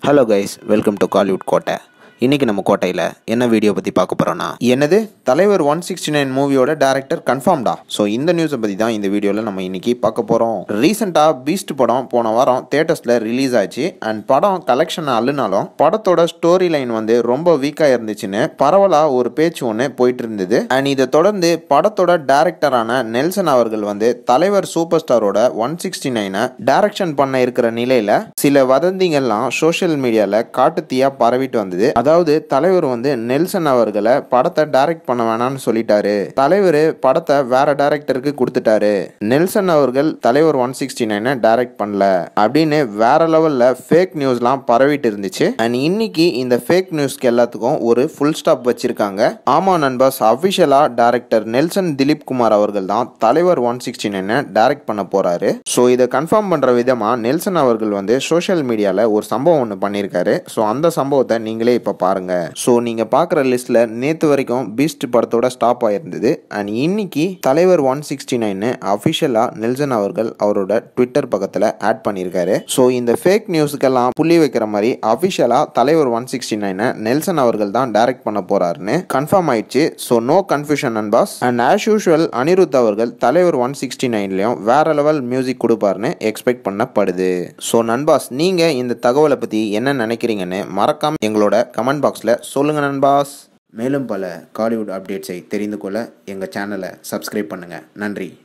hello guys welcome to Kollywood கோட்டை இன்னைக்கு நம்ம கோட்டையில் என்ன வீடியோ பற்றி பார்க்க போகிறோன்னா என்னது தலைவர் ஒன் சிக்ஸ்டி நைன் மூவியோட டேரக்டர் கன்ஃபார்ம்டா ஸோ இந்த நியூஸை பற்றி தான் இந்த வீடியோவில் நம்ம இன்னைக்கு பார்க்க போகிறோம் ரீசெண்டாக பீஸ்ட் படம் போன வாரம் தேட்டர்ஸில் ரிலீஸ் ஆச்சு அண்ட் படம் கலெக்ஷன் அள்ளுனாலும் படத்தோட ஸ்டோரி லைன் வந்து ரொம்ப வீக்காக இருந்துச்சுன்னு பரவலாக ஒரு பேச்சு ஒன்று போயிட்டு இருந்தது அண்ட் இதை தொடர்ந்து படத்தோட டேரக்டரான நெல்சன் அவர்கள் வந்து தலைவர் சூப்பர் ஸ்டாரோட ஒன் சிக்ஸ்டி நைனை டைரக்ஷன் பண்ண இருக்கிற நிலையில சில வதந்திகள்லாம் சோஷியல் மீடியால காட்டுத்தீயா பரவிட்டு வந்தது அதாவது தலைவர் வந்து நெல்சன் அவர்களை படத்தை டைரக்ட் பண்ண வேணாம்னு சொல்லிட்டாரு தலைவர் படத்தை வேற டைரக்டருக்கு கொடுத்துட்டாரு நெல்சன் அவர்கள் தலைவர் ஒன் சிக்ஸ்டி நைனை டைரக்ட் பண்ணல அப்படின்னு வேற லெவல்ல ஃபேக் நியூஸ்லாம் பரவிட்டு இருந்துச்சு அண்ட் இன்னைக்கு இந்த ஃபேக் நியூஸ்க்கு எல்லாத்துக்கும் ஒரு ஃபுல் ஸ்டாப் வச்சிருக்காங்க ஆமா நண்பர்ஸ் அபிஷியலா டைரக்டர் நெல்சன் திலீப் குமார் அவர்கள் தான் தலைவர் ஒன் சிக்ஸ்டி நைனை டைரக்ட் பண்ண போறாரு ஸோ இதை கன்ஃபார்ம் பண்ற விதமா நெல்சன் அவர்கள் வந்து சோஷியல் மீடியால ஒரு சம்பவம் ஒன்று பண்ணியிருக்காரு ஸோ அந்த சம்பவத்தை நீங்களே இப்போ பாருங்க ஸோ நீங்க பார்க்குற லிஸ்ட்ல நேத்து வரைக்கும் பீஸ்ட் படத்தோட ஸ்டாப் ஆயிருந்தது அண்ட் இன்னைக்கு தலைவர் ஒன் சிக்ஸ்டி நைன் அஃபிஷியலா நெல்சன் அவர்கள் அவரோட ட்விட்டர் பக்கத்தில் ஆட் பண்ணியிருக்காரு ஸோ இந்த ஃபேக் நியூஸுக்கெல்லாம் புள்ளி வைக்கிற மாதிரி அஃபிஷியலா தலைவர் ஒன் சிக்ஸ்டி நைனை நெல்சன் அவர்கள் தான் டைரக்ட் பண்ண போறாருன்னு கன்ஃபார்ம் ஆயிடுச்சு ஸோ நோ கன்ஃபியூஷன் நண்பாஸ் அண்ட் ஆஸ் யூஷுவல் அனிருத் அவர்கள் தலைவர் ஒன் சிக்ஸ்டி நைன்லையும் வேற லெவல் மியூசிக் கொடுப்பாருன்னு எக்ஸ்பெக்ட் பண்ணப்படுது ஸோ நண்பாஸ் நீங்க இந்த தகவலை பத்தி என்ன நினைக்கிறீங்கன்னு மறக்காம எங்களோட கமெண்ட் பாக்ஸ்ல சொல்லுங்க நண்பாஸ் மேலும் பல காலிவுட் அப்டேட்ஸை தெரிந்து கொள்ள எங்கள் சேனலை சப்ஸ்கிரைப் பண்ணுங்கள் நன்றி